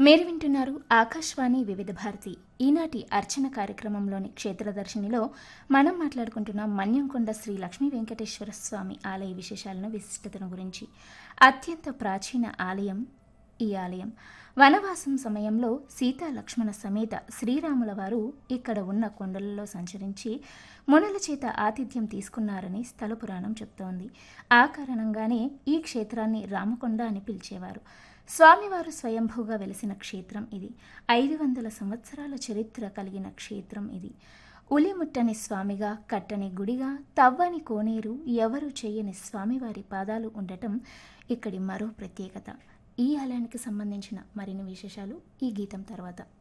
మీరు వింటున్నారు ఆకాశవాణి వివిధ భారతి ఈనాటి అర్చన కార్యక్రమంలోని క్షేత్రదర్శినిలో మనం మాట్లాడుకుంటున్న మన్యంకొండ శ్రీ లక్ష్మీ వెంకటేశ్వర స్వామి ఆలయ విశేషాలను విశిష్టతను గురించి అత్యంత ప్రాచీన ఆలయం ఈ ఆలయం వనవాసం సమయంలో సీతా లక్ష్మణ సమేత శ్రీరాముల వారు ఇక్కడ ఉన్న కొండలలో సంచరించి మునుల చేత ఆతిథ్యం తీసుకున్నారని స్థల పురాణం చెప్తోంది ఆ కారణంగానే ఈ క్షేత్రాన్ని రామకొండ అని పిలిచేవారు స్వామివారు స్వయంభూగా వెలిసిన క్షేత్రం ఇది ఐదు వందల సంవత్సరాల చరిత్ర కలిగిన క్షేత్రం ఇది ఉలిముట్టని స్వామిగా కట్టని గుడిగా తవ్వని కోనేరు ఎవరు చేయని స్వామివారి పాదాలు ఉండటం ఇక్కడి మరో ప్రత్యేకత ఈ ఆలయానికి సంబంధించిన మరిన్ని విశేషాలు ఈ గీతం తర్వాత